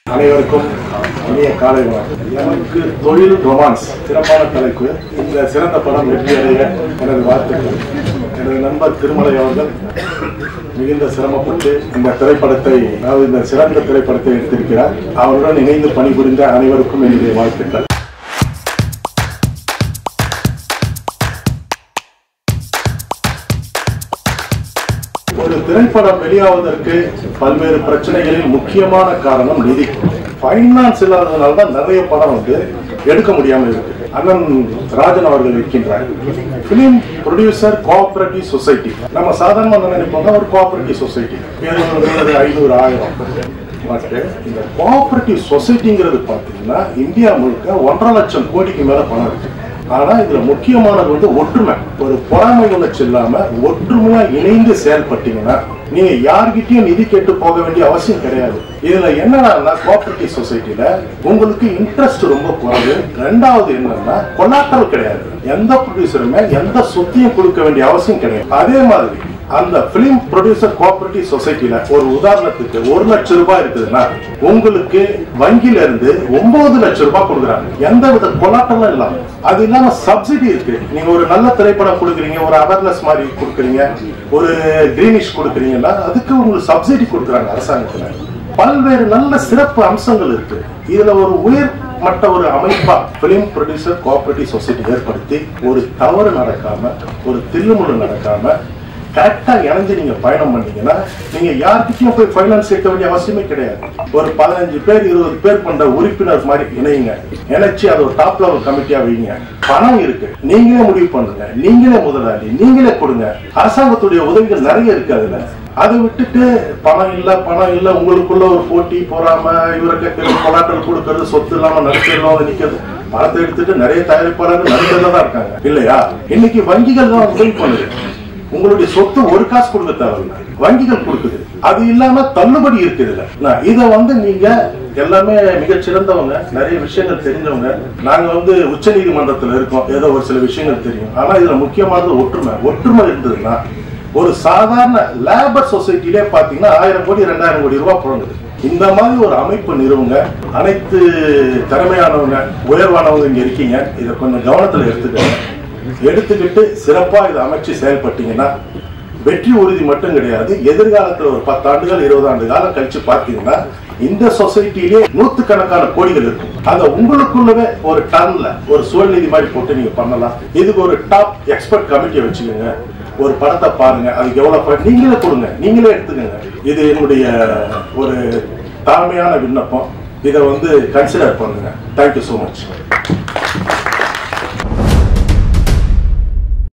அனைவருக்கும் இனிய காலை வணக்கம் எனக்கு தொழில் ரொமான்ஸ் சிறப்பான தலைப்பு இந்த சிறந்த படம் வெற்றியடைய எனது வாழ்த்துக்கள் எனது நண்பர் திருமலை அவர்கள் மிகுந்த சிரமப்பட்டு இந்த திரைப்படத்தை அதாவது இந்த சிறந்த திரைப்படத்தை எடுத்திருக்கிறார் அவருடன் இணைந்து பணிபுரிந்த அனைவருக்கும் என்னுடைய வாழ்த்துக்கள் ஒரு திரைப்படம் வெளியாவதற்கு பல்வேறு பிரச்சனைகளில் முக்கியமான காரணம் நிதி ஃபைனான்ஸ் இல்லாததுனால தான் நிறைய படம் வந்து எடுக்க முடியாம இருக்கு அண்ணன் ராஜன் அவர்கள் இருக்கின்றார் பிலிம் ப்ரொடியூசர் கோஆபரேட்டிவ் சொசைட்டி நம்ம சாதாரணமாக நினைப்போம் ஒரு கோஆபரேட்டிவ் சொசைட்டி இருநூறு ஐநூறு ஆயிரம் பட் இந்த கோஆபரேட்டிவ் சொசைட்டிங்கிறது பார்த்தீங்கன்னா இந்தியா முழுக்க ஒன்றரை லட்சம் கோடிக்கு மேல பணம் இருக்கு ஆனா இதுல முக்கியமானது வந்து ஒற்றுமை ஒரு பொறாமை உணர்ச்சி இல்லாம ஒற்றுமையா இணைந்து செயல்பட்டீங்கன்னா நீங்க யார்கிட்டயும் நிதி கேட்டு போக வேண்டிய அவசியம் கிடையாது இதுல என்னன்னா கோஆபரேட்டிவ் சொசைட்டில உங்களுக்கு இன்ட்ரெஸ்ட் ரொம்ப குறைவு ரெண்டாவது என்னன்னா கொலாட்டல் கிடையாது எந்த ப்ரொடியூசருமே எந்த சொத்தையும் கொடுக்க வேண்டிய அவசியம் கிடையாது அதே மாதிரி அந்த பிலிம் ப்ரொடியூசர் கோஆபரேட்டிவ் சொசைட்டில ஒரு உதாரணத்துக்கு ஒரு லட்சம் ரூபாய் இருக்குதுன்னா உங்களுக்கு வங்கியில இருந்து ஒன்பது லட்சம் ரூபாய் கொடுக்குறாங்க எந்த வித கொலாட்டலும் இல்லாம அது இல்லாம சப்சிடி இருக்கு நீங்க ஒரு நல்ல திரைப்படம் கொடுக்குறீங்க ஒரு அவேர்னஸ் மாதிரி கொடுக்குறீங்க ஒரு கிரீனிஷ் கொடுக்குறீங்கன்னா அதுக்கு உங்களுக்கு சப்சிடி கொடுக்குறாங்க அரசாங்கத்துல பல்வேறு நல்ல சிறப்பு அம்சங்கள் இருக்கு இதுல ஒரு உயர் மட்ட ஒரு அமைப்பா பிலிம் ப்ரொடியூசர் கோஆபரேட்டிவ் சொசைட்டி ஏற்படுத்தி ஒரு தவறு நடக்காம ஒரு தில்லுமுள்ளு நடக்காம கரெக்டா இணைஞ்சு நீங்க பயணம் பண்ணீங்கன்னா நீங்க யார்கிட்டயும் போய் ஃபைனான்ஸ் கேட்க வேண்டிய அவசியமே கிடையாது ஒரு பதினஞ்சு பேர் இருபது பேர் கொண்ட உறுப்பினர் மாதிரி இணையுங்க இணைச்சு அது ஒரு டாப் லெவல் கமிட்டியா வைங்க பணம் இருக்கு நீங்களே முடிவு பண்ணுங்க நீங்களே முதலாளி நீங்களே கொடுங்க அரசாங்கத்துடைய உதவிகள் நிறைய இருக்கு அதுல அதை விட்டுட்டு பணம் இல்ல பணம் இல்ல உங்களுக்குள்ள ஒரு போட்டி போறாம இவரை கேட்கறது கொலாட்டல் கொடுக்கறது சொத்து இல்லாம நடிச்சிடலாம் நிக்கிறது பணத்தை எடுத்துட்டு நிறைய தயாரிப்பாளர்கள் நடிகர்கள் தான் இருக்காங்க இல்லையா இன்னைக்கு வங்கிகள் தான் உதவி பண்ணுது உங்களுடைய சொத்து ஒரு காசு கொடுக்க தேவையில்ல வங்கிகள் கொடுக்குது அது இல்லாம தள்ளுபடி இருக்குதுல நான் இத வந்து நீங்க எல்லாமே மிகச்சிறந்தவங்க நிறைய விஷயங்கள் தெரிஞ்சவங்க நாங்க வந்து உச்ச நீதிமன்றத்துல இருக்கோம் ஏதோ ஒரு சில விஷயங்கள் தெரியும் ஆனா இதுல முக்கியமானது ஒற்றுமை ஒற்றுமை இருந்ததுன்னா ஒரு சாதாரண லேபர் சொசைட்டிலே பாத்தீங்கன்னா ஆயிரம் கோடி ரெண்டாயிரம் கோடி ரூபாய் புழங்குது இந்த மாதிரி ஒரு அமைப்பு நிறுவுங்க அனைத்து திறமையானவங்க உயர்வானவங்க இங்க இருக்கீங்க இதை கொஞ்சம் கவனத்துல எடுத்துக்கோங்க எடுத்துக்கிட்டு சிறப்பா இதை அமைச்சு செயல்பட்டீங்கன்னா வெற்றி உறுதி மட்டும் கிடையாது எதிர்காலத்துல ஒரு பத்து ஆண்டுகள் இருபது ஆண்டு காலம் கழிச்சு பார்த்தீங்கன்னா இந்த சொசைட்டிலே நூத்துக்கணக்கான கோடிகள் இருக்கும் அத உங்களுக்குள்ளவே ஒரு டர்ன்ல ஒரு சுயநிதி மாதிரி போட்டு நீங்க பண்ணலாம் இதுக்கு ஒரு டாப் எக்ஸ்பர்ட் கமிட்டியை வச்சுக்கோங்க ஒரு படத்தை பாருங்க அதுக்கு எவ்வளவு பணம் நீங்களே கொடுங்க நீங்களே எடுத்துக்கோங்க இது என்னுடைய ஒரு தாழ்மையான விண்ணப்பம் இதை வந்து கன்சிடர் பண்ணுங்க தேங்க்யூ ஸோ மச்